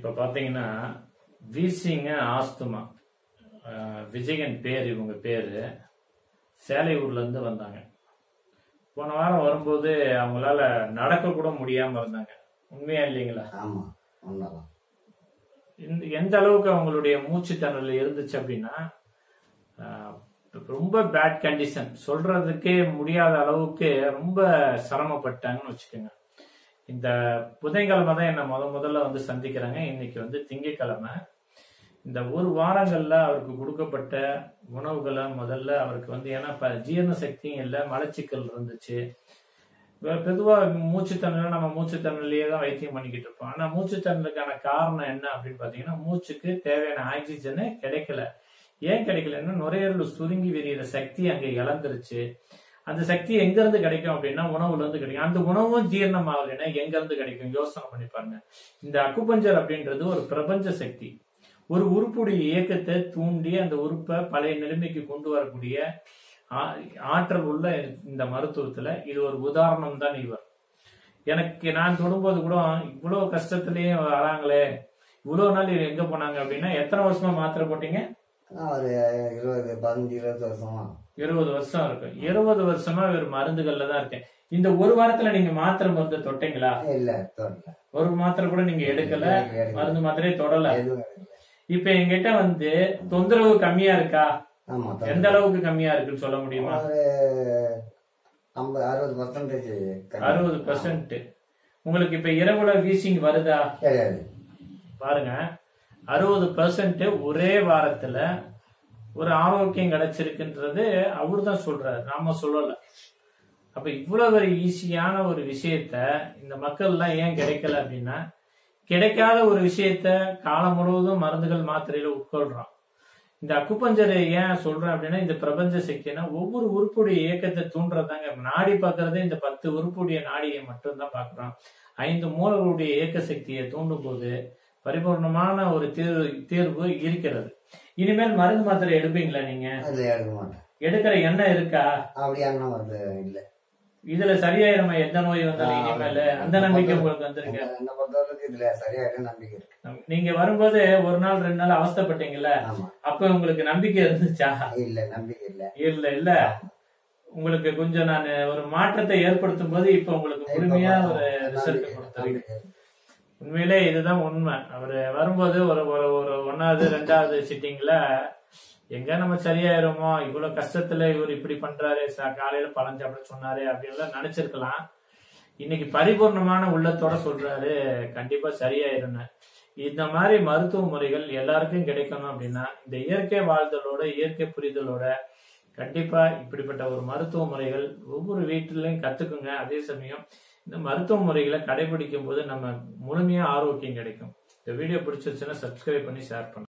இப்ப பாத்தீங்கன்னா வீசிங்க ஆஸ்துமா அஹ், விஜயன் பேர் இவங்க பேரு சேலையூர்ல இருந்து வந்தாங்க போன வாரம் வரும்போது அவங்களால நடக்க கூட முடியாம இருந்தாங்க உண்மையா இல்லைங்களா ஆமா உண்மைதான் இந்த எந்த அளவுக்கு அவங்களுடைய மூச்சு திணறல் இருந்துச்சு அப்படின்னா ஆஹ், ரொம்ப பேட் கண்டிஷன் சொல்றதுக்கே முடியாத அளவுக்கு ரொம்ப சிரமப்பட்டாங்கன்னு வச்சுக்கோங்க இந்த புதன்கிழமை தான் என்ன முத முதல்ல வந்து சந்திக்கிறாங்க இன்னைக்கு வந்து திங்கட்கிழமை இந்த ஒரு வாரங்கள்ல அவருக்கு கொடுக்கப்பட்ட உணவுகளை முதல்ல அவருக்கு வந்து ஏன்னா இப்ப ஜீரண சக்தியும் இல்லை மலச்சிக்கல் இருந்துச்சு இப்ப பொதுவா மூச்சு திணறல் நம்ம மூச்சு திணறலையே தான் வைத்தியம் பண்ணிக்கிட்டு இருப்போம் ஆனா மூச்சு திணறலுக்கான காரணம் என்ன அப்படின்னு பாத்தீங்கன்னா மூச்சுக்கு தேவையான ஆக்சிஜனு கிடைக்கல ஏன் கிடைக்கலன்னா நுரையீரல் சுருங்கி விரிகிற சக்தி அங்க இழந்துருச்சு அந்த சக்தி எங்க இருந்து கிடைக்கும் அப்படின்னா உணவுல இருந்து கிடைக்கும் அந்த உணவும் ஜீரணம் ஆகலைன்னா எங்க இருந்து கிடைக்கும் யோசனை பண்ணி பாருங்க இந்த அக்குபஞ்சர் அப்படின்றது ஒரு பிரபஞ்ச சக்தி ஒரு உறுப்புடைய இயக்கத்தை தூண்டி அந்த உறுப்பை பழைய நிலைமைக்கு கொண்டு வரக்கூடிய ஆ- ஆற்றல் உள்ள இந்த மருத்துவத்துல இது ஒரு உதாரணம் தான் இவர் எனக்கு நான் தொடும்போது கூட இவ்வளவு கஷ்டத்திலயே வராங்களே இவ்வளவு நாள் இவர் எங்க போனாங்க அப்படின்னா எத்தனை வருஷமா மாத்திரை போட்டீங்க நான் ஒரு இருபது பதினஞ்சு இருபது வருஷமா இருபது வருஷம் இருக்கு இருபது வருஷமா இவர் மருந்துகள்ல தான் இருக்கேன் இந்த ஒரு வாரத்துல நீங்க மாத்திரை மருந்து தொட்டீங்களா இல்ல தொடல ஒரு மாத்திரை கூட நீங்க எடுக்கல எடுக்கல. மருந்து மாத்திரையே தொடல எதுவும் எடுக்கல. இப்ப எங்கிட்ட வந்து தொந்தரவு கம்மியா இருக்கா ஆமா தொடல. எந்த அளவுக்கு கம்மியா இருக்குன்னு சொல்ல முடியுமா ஒரு ஐம்பது அறுபது பர்சன்டேஜ் அறுபது பெர்சன்ட் உங்களுக்கு இப்ப இரவுல வீசிங் வருதா கிடையாது பாருங்க அறுபது பெர்சன்ட் ஒரே வாரத்துல ஒரு ஆரோக்கியம் கிடைச்சிருக்குன்றது அவர் தான் சொல்றாரு நாம சொல்லல அப்ப இவ்வளவு ஒரு ஈஸியான ஒரு விஷயத்த இந்த மக்கள்லாம் ஏன் கிடைக்கல அப்படின்னா கிடைக்காத ஒரு விஷயத்த காலம் முழுவதும் மருந்துகள் மாத்திரையில உட்கொள்றோம் இந்த அக்குப்பஞ்சரை ஏன் சொல்றேன் அப்படின்னா இந்த பிரபஞ்ச சக்தினா ஒவ்வொரு உறுப்புடைய இயக்கத்தை தூண்டுறதாங்க நாடி பார்க்கறதே இந்த பத்து உறுப்புடைய நாடியை மட்டும்தான் பார்க்கிறோம் ஐந்து மூலங்களுடைய இயக்க சக்தியை தூண்டும் போது பரிபூர்ணமான ஒரு தீர்வு தீர்வு இருக்கிறது இனிமேல் மருந்து மாத்திரை எடுப்பீங்களா நீங்க அதுல எடுக்க மாட்டேன் எடுக்கிற எண்ணம் இருக்கா அப்படியான வந்து இல்ல இதுல சரியாயிருமா எந்த நோய் வந்தாலும் இனிமேல அந்த நம்பிக்கை உங்களுக்கு வந்திருக்கு என்ன பொறுத்தவரைக்கும் இதுல சரியாயிடும் நம்பிக்கை இருக்கு நீங்க வரும்போது ஒரு நாள் ரெண்டு நாள் அவஸ்தைப்பட்டீங்கல்ல ஆமா அப்ப உங்களுக்கு நம்பிக்கை இருந்துச்சா இல்ல நம்பிக்கை இல்ல இல்ல இல்ல உங்களுக்கு கொஞ்சம் நான் ஒரு மாற்றத்தை ஏற்படுத்தும் போது இப்ப உங்களுக்கு முழுமையா ஒரு ரிசல்ட் நம்பிக்கை- கொடுத்துருக்கு நம்பிக்கை இருக்கு. உண்மையிலே இதுதான் உண்மை அவரு வரும்போது ஒரு ஒரு ஒரு ஒன்னாவது ரெண்டாவது சிட்டிங்ல எங்க நம்ம சரியாயிருமோ இவ்வளவு கஷ்டத்துல இவர் இப்படி பண்றாரு ச- காலையில பழம் சாப்பிட சொன்னாரு அப்படின்லாம் நினைச்சிருக்கலாம் இன்னைக்கு பரிபூர்ணமான உள்ளத்தோட சொல்றாரு கண்டிப்பா சரியாயிருன்னு இந்த மாதிரி மருத்துவ முறைகள் எல்லாருக்கும் கிடைக்கணும் அப்படின்னா இந்த இயற்கை வாழ்தலோட இயற்கை புரிதலோட கண்டிப்பா இப்படிப்பட்ட ஒரு மருத்துவ முறைகள் ஒவ்வொரு வீட்டிலையும் கத்துக்குங்க அதே சமயம் இந்த மருத்துவ முறைகளை கடைபிடிக்கும் போது நம்ம முழுமையா ஆரோக்கியம் கிடைக்கும் இந்த வீடியோ பிடிச்சிருச்சுன்னா சப்ஸ்கிரைப் பண்ணி ஷேர் பண்ணுங்க